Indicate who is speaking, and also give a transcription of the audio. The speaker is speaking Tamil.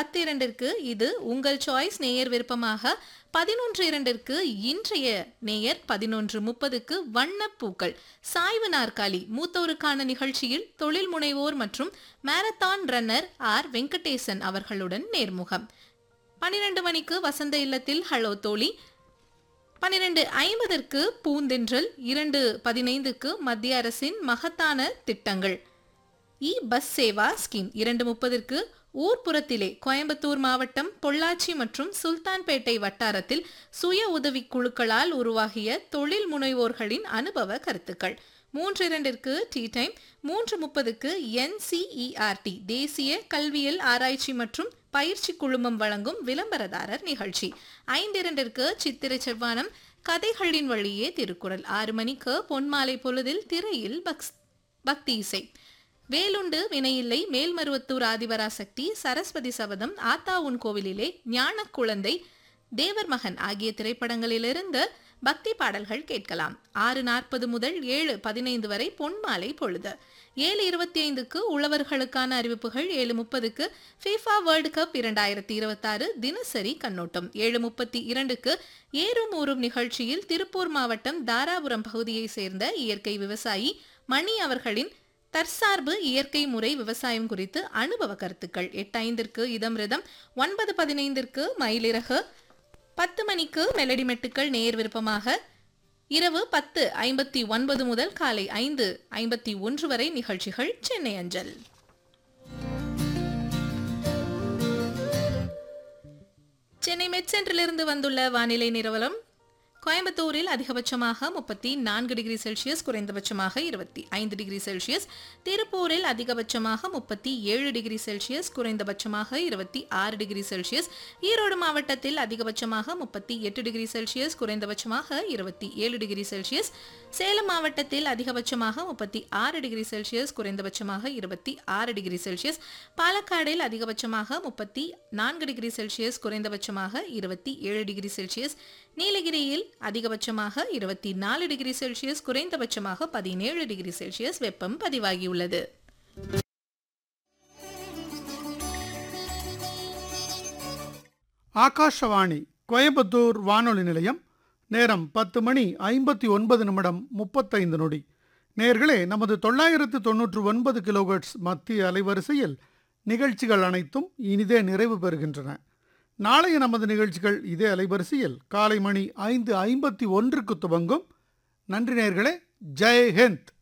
Speaker 1: பத்து இரண்டிற்கு இது உங்கள் சாய்ஸ் நேயர் விருப்பமாக பதினொன்று இரண்டிற்கு இன்றைய நேயர் பதினொன்று முப்பதுக்கு வண்ணப்பூக்கள் சாய்வு நாற்காலி மூத்தோருக்கான நிகழ்ச்சியில் தொழில் முனைவோர் மற்றும் மாரத்தான் ரன்னர் ஆர் வெங்கடேசன் அவர்களுடன் நேர்முகம் பன்னிரண்டு மணிக்கு வசந்த இல்லத்தில் ஹலோ தோழி பன்னிரண்டு ஐம்பதற்கு பூந்தென்றல் இரண்டு பதினைந்துக்கு மத்திய அரசின் மகத்தான திட்டங்கள் இ பஸ் சேவா ஸ்கீம் இரண்டு முப்பதற்கு ஊர்ப்புறத்திலே கோயம்புத்தூர் மாவட்டம் பொள்ளாச்சி மற்றும் சுல்தான்பேட்டை வட்டாரத்தில் சுய உதவிக் குழுக்களால் உருவாகிய தொழில் முனைவோர்களின் அனுபவ கருத்துக்கள் மூன்று இரண்டிற்கு டீ டைம் மூன்று முப்பதுக்கு என்சிஇஆர்டி தேசிய கல்வியல் ஆராய்ச்சி மற்றும் பயிற்சி குழுமம் வழங்கும் விளம்பரதாரர் நிகழ்ச்சி ஐந்து இரண்டிற்கு சித்திரை செவ்வானம் கதைகளின் வழியே திருக்குறள் ஆறு மணிக்கு பொன்மாலை பொழுதில் திரையில் பக்ஸ் பக்தி இசை வேலுண்டு வினையில்லை மேல்மருவத்தூர் ஆதிபராசக்தி சரஸ்வதி சபதம் ஆத்தா உன் கோவிலிலே ஞான குழந்தை தேவர் மகன் ஆகிய திரைப்படங்களிலிருந்து பக்தி பாடல்கள் கேட்கலாம் ஆறு நாற்பது முதல் ஏழு பதினைந்து வரை பொன்மாலை பொழுது ஏழு இருபத்தி ஐந்துக்கு உழவர்களுக்கான அறிவிப்புகள் ஏழு முப்பதுக்கு ஃபீஃபா வேர்ல்டு கப் இரண்டாயிரத்தி இருபத்தாறு தினசரி கண்ணோட்டம் ஏழு முப்பத்தி இரண்டுக்கு ஏறும் ஊறும் நிகழ்ச்சியில் திருப்பூர் மாவட்டம் தாராபுரம் பகுதியைச் சேர்ந்த இயற்கை விவசாயி மணி அவர்களின் தற்சார்பு இயற்கை முறை விவசாயம் குறித்து அனுபவ கருத்துக்கள் எட்டு ஐந்திற்கு இதம்ரிதம் ஒன்பது பதினைந்திற்கு மயிலிறகு பத்து மணிக்கு மெலடி மெட்டுக்கள் நேர் விருப்பமாக இரவு பத்து ஐம்பத்தி ஒன்பது முதல் காலை ஐந்து ஐம்பத்தி ஒன்று வரை நிகழ்ச்சிகள் சென்னை அஞ்சல் சென்னை மெட்சென்றிலிருந்து வந்துள்ள வானிலை நிறுவனம் கோயம்புத்தூரில் அதிகபட்சமாக முப்பத்தி நான்கு டிகிரி செல்சியஸ் குறைந்தபட்சமாக இருபத்தி ஐந்து டிகிரி செல்சியஸ் திருப்பூரில் அதிகபட்சமாக முப்பத்தி ஏழு டிகிரி செல்சியஸ் குறைந்தபட்சமாக இருபத்தி ஆறு டிகிரி செல்சியஸ் ஈரோடு மாவட்டத்தில் அதிகபட்சமாக முப்பத்தி எட்டு டிகிரி செல்சியஸ் குறைந்தபட்சமாக இருபத்தி ஏழு டிகிரி செல்சியஸ் சேலம் மாவட்டத்தில் அதிகபட்சமாக முப்பத்தி ஆறு டிகிரி செல்சியஸ் குறைந்தபட்சமாக இருபத்தி ஆறு டிகிரி செல்சியஸ் பாலக்காடில் அதிகபட்சமாக முப்பத்தி நான்கு டிகிரி செல்சியஸ் குறைந்தபட்சமாக இருபத்தி ஏழு டிகிரி செல்சியஸ் நீலகிரியில் அதிகபட்சமாக இருபத்தி நாலு டிகிரி செல்சியஸ் குறைந்தபட்சமாக பதினேழு டிகிரி செல்சியஸ் வெப்பம் பதிவாகியுள்ளது
Speaker 2: ஆகாஷவாணி கோயம்புத்தூர் வானொலி நிலையம் நேரம் பத்து மணி ஐம்பத்தி ஒன்பது நிமிடம் முப்பத்தைந்து நொடி நேர்களே நமது தொள்ளாயிரத்து தொன்னூற்று ஒன்பது கிலோகட்ஸ் மத்திய அலைவரிசையில் நிகழ்ச்சிகள் அனைத்தும் இனிதே நிறைவு பெறுகின்றன நாளைய நமது நிகழ்ச்சிகள் இதே அலைவரிசையில் காலை மணி ஐந்து ஐம்பத்தி ஒன்றுக்கு துவங்கும் நன்றி நேர்களே ஜெய் ஹிந்த்